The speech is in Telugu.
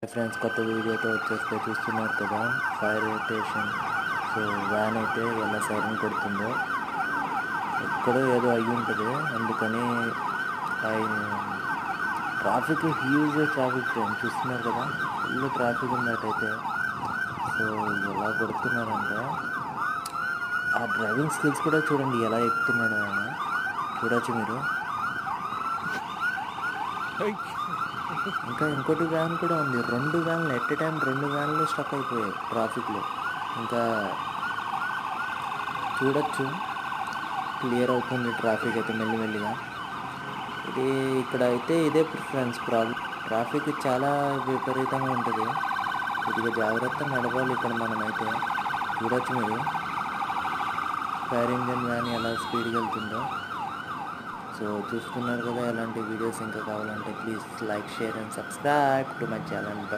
ఫ్రెండ్స్ కొత్త వీడియోతో వచ్చేస్తే చూస్తున్నారు కదా ఫైర్ రొటేషన్ సో వ్యాన్ అయితే ఎలా సైరన్ కొడుతుందో ఎక్కడో ఏదో అయ్యి ఉంటుంది అందుకని ఆయన ట్రాఫిక్ హ్యూజ్ ట్రాఫిక్ ఫ్రెండ్ చూస్తున్నారు కదా ఫుల్ ట్రాఫిక్ ఉన్నట్టయితే సో ఎలా కొడుతున్నారంటే ఆ డ్రైవింగ్ స్కిల్స్ కూడా చూడండి ఎలా ఎక్కుతున్నాడు ఆయన చూడొచ్చు మీరు ఇంకా ఇంకోటి వ్యాన్ కూడా ఉంది రెండు వ్యాన్లు ఎట్ ఎ టైం రెండు వ్యాన్లు స్టక్ అయిపోయాయి ట్రాఫిక్లో ఇంకా చూడొచ్చు క్లియర్ అవుతుంది ట్రాఫిక్ అయితే మెల్లిమెల్లిగా ఇది ఇక్కడ అయితే ఇదే ఫ్రెండ్స్ ప్రాబ్లం ట్రాఫిక్ చాలా విపరీతంగా ఉంటుంది కొద్దిగా జాగ్రత్త నడవాలి ఇక్కడ మనమైతే చూడొచ్చు మీరు ఫైర్ ఇంజన్ వ్యాన్ ఎలా స్పీడ్గా వెళ్తుందో సో చూస్తున్నారు కదా ఎలాంటి వీడియోస్ ఇంకా కావాలంటే please like share and subscribe to my channel